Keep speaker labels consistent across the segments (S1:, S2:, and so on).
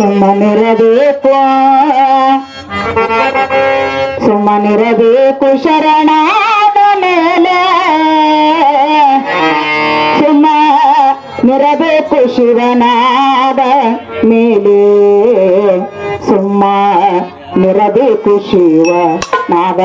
S1: ಸುಮ್ಮನಿರಬೇಕು ಸುಮ್ಮನಿರಬೇಕು ಶರಣಾದ ಮೇಲೆ ಸುಮ್ಮ ನಿರಬೇಕು ಶಿವನಾದ ಮೇಲೆ ಸುಮ್ಮ ನಿರಬೇಕು ಶಿವ ನಾದ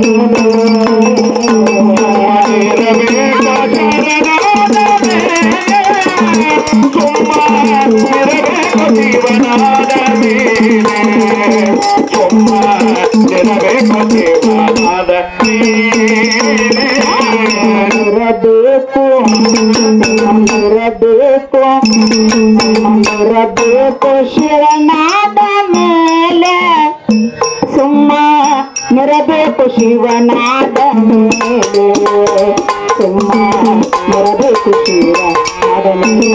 S1: ಇರಬೇಕು ಇರಬೇಕು ಇರಬೇಕು ಶಿವನಾದ ಮೇಲೆ ಸುಮ್ಮ ನಿರಬೇಕು ಶಿವನಾದ ಮೇಲೆ ಸುಮ್ಮ ನಿರಬೇಕು ಶಿವನಾದ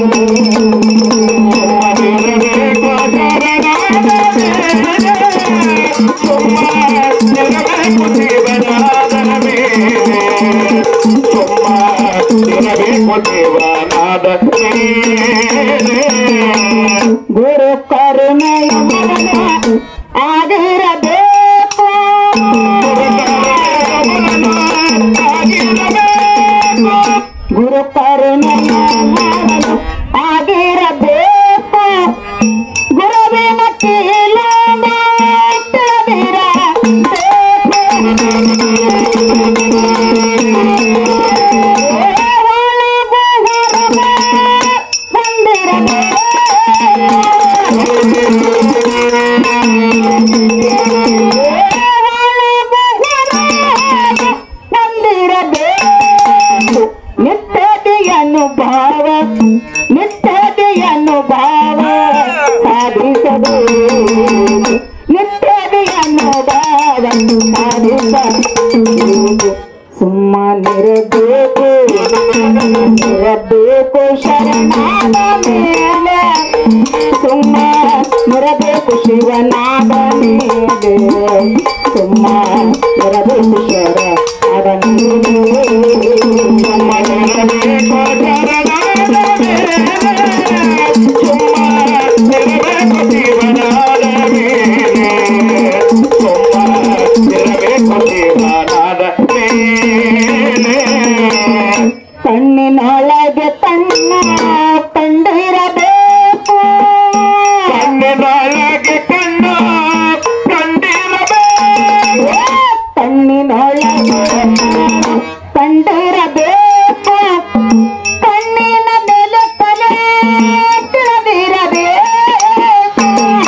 S1: ಗುರು ಕರುಣೆಯ ಆಗಿರಬೇಕು ಗುರು ಕರುಣೆಯ ಆಗಿರಬೇಕು ಗುರುವಿನ ಹೊಂದಿರಬೇಕು ನಿತ್ಯತೆಯನ್ನು ಭಾವ ನಿತ್ಯತೆಯನ್ನು ಭಾವ ಸಾಧಿಸಬೇಕು ನಿತ್ಯತೆಯನ್ನು ಭಾವ ಸಾಧಿಸಬೇಕು ಸುಮ್ಮನಿರಬೇಕು ಇರಬೇಕು ಶರಣಾದ ಮೇಲೆ ಸುಮ್ಮ ನಿರಬೇಕು ಶಿವನಾದ ಮೇಲೆ ಸುಮ್ಮ ನಿರಬೇಕು ಶರಣಾದ ಕಣ್ಣಿನೊಳಗೆ ತನ್ನ ಕಂಡಿರಬೇಕು ಕಣ್ಣಿನೊಳಗೆ ಕಂಡಿರಬೇಕು ಕಣ್ಣಿನ ಮೇಲೆ ತಲೆ ತಿಳಿದಿರಬೇಕು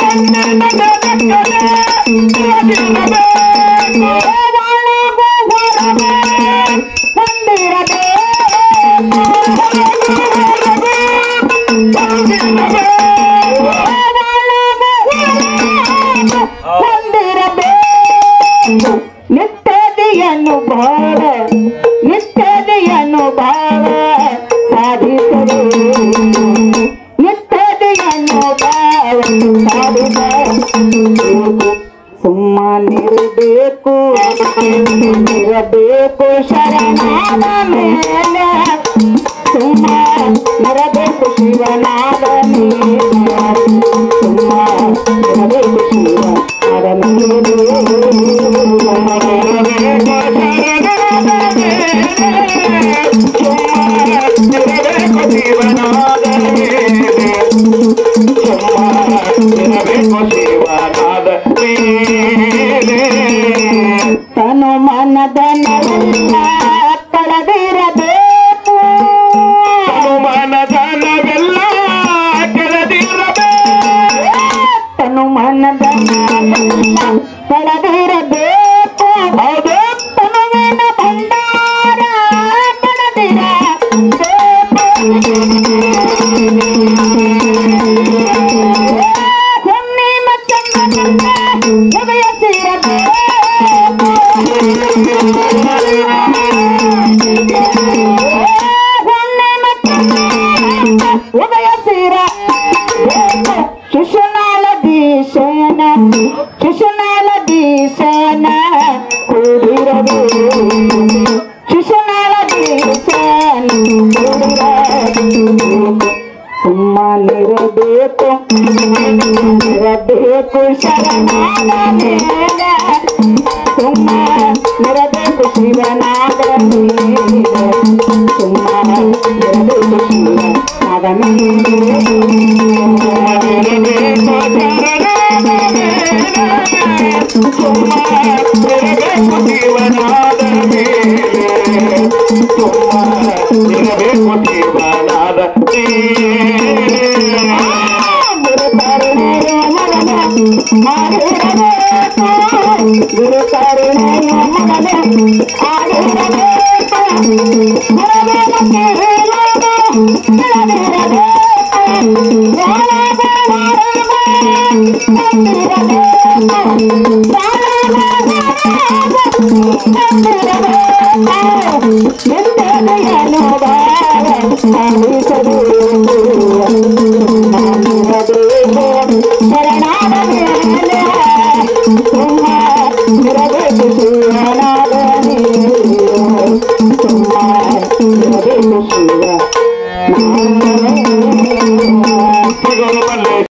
S1: ಹೊಂದಿರಬೇಕು ನಿತ್ಯತೆಯನ್ನು ಭಾವ ನಿತ್ಯತೆಯನ್ನು ಭಾವ ಸಾಧಿಸಲು ನಿತ್ಯತೆಯನ್ನು ಭಾವ ಸಾಧಿಸಬೇಕು ಸುಮ್ಮನಿರಬೇಕು ಇರಬೇಕು ಶರಣಾದ ಮೇಲೆ ಸುಮ್ಮ ನಿರಬೇಕು ಶಿವನಾದ ಮೇಲೆ ಸುಮ್ಮ ನಿರಬೇಕು ಶಿವನಾದ ತನು ಮನದ ನೆಲ್ಲ ಕಳೆದಿರಬೇಕು ತನು ಮನದ ನೆಲ್ಲ ಕಳೆದಿರಬೇಕು ತನುವಿನ ಭಂಡಾರ ಕಳೆದಿರಬೇಕು ಹುಣ್ಣಿಮ ಚಂದ್ರನನ್ನ ಉದಯಸಿರ ಶಿಶುನಾಳ ದೀಶನ ಶಿಶುನಾಳ ದೀಶನ ಕೂಡಿರದು ಶಿಶುನಾಳ ದೀಶನ ಕೂಡಿರದು ಸುಮ್ಮನಿರಬೇಕು ಇರಬೇಕು ಶರಣಾದ ಮೇಲೆ ಸುಮ್ಮ ಇರಬೇಕು ಶಿವನಾದ ಮೇಲೆ ಸುಮ್ಮ ಇರಬೇಕು ಶಿವನಾದ
S2: ಜೀವನಾದ ಮೇಲೆ ಇರಬೇಕು ಜೀವನಾದ
S1: ಗುರು ಕರುಣೆಯ ಮಗನೇ ಶರಣಾದ ಮೇಲೆ ತುಂಬ ಇರಬೇಕು ಶಿವನಾದ ನೀರು ತುಂಬ ಇರಬೇಕು ಶಿವ